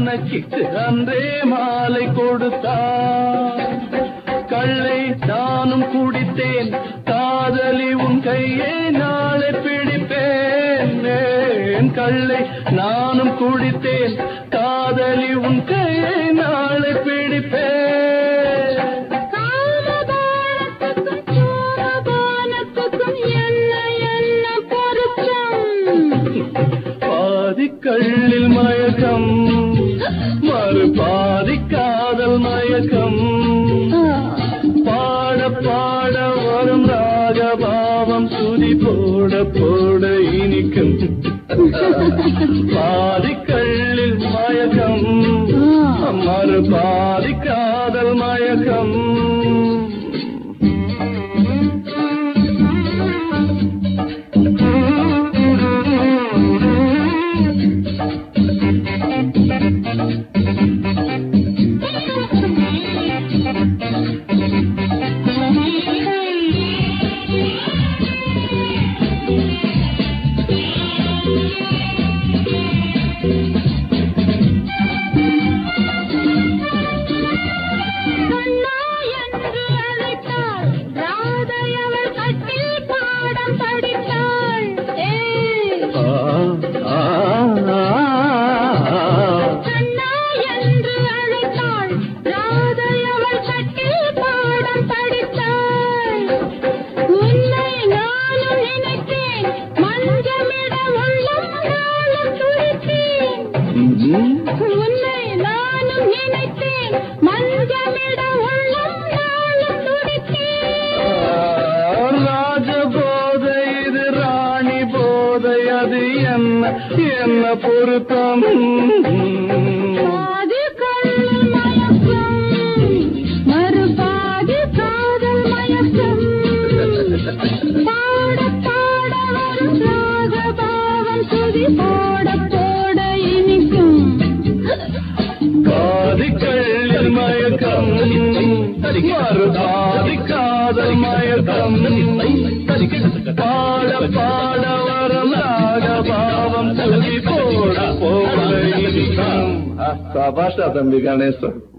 கணக்கிட்டு அன்றே மாலை கொடுத்தார் கள்ளை நானும் குடித்தேன் காதலி உன் கையை நாளை பிடிப்பேன் ஏன் கள்ளை நானும் குடித்தேன் காதலி உன் கையை நாளை பிடிப்பேன் காமபானத்துக்கும் சோமபானத்துக்கும் என்ன என்ன பொருத்தம் பாதி கள்ளில் மயக்கம் மறு பாதி காதல் மயக்கம் பாட பாட வரும் ராகபாவம் சுதி போட போட இனிக்கும் பாதி கள்ளில் மயக்கம் மறு பாதி காதல் மயக்கம் கண்ணா என்று அழைத்தாள் ராதை அவள் கட்டில் பாடம் படித்தாள் ஏய் ஆ, ஆ, ஆ. கண்ணா என்று அழைத்தாள் ராதை அவள் கட்டில் பாடம் படித்தாள் உன்னை நானும் நினைத்தேன் மஞ்சமிட உள்ளம் நாளும் துடித்தேன் ம்ஹும். உன்னை நானும் நினைத்தேன் மஞ்சமிட உள்ளம் நாளும் துடித்தேன் ராஜ போதை இது ராணி போதை அது என்ன என்ன பொருத்தம் பாதி கள்ளு மயக்கம் மறுபாதி காதல் மயக்கம் பாட பாட வரும் ராகபாவம் துதி போட போட இனிக்கும் பாதி கள்ளில் மயக்கம் மறு பாதி காதல் மயக்கம் பாட பாட வரம் ராகபாவம் துதி போட போட இனிக்கும். ஆ, சபாஷா தம்பி கணேசன்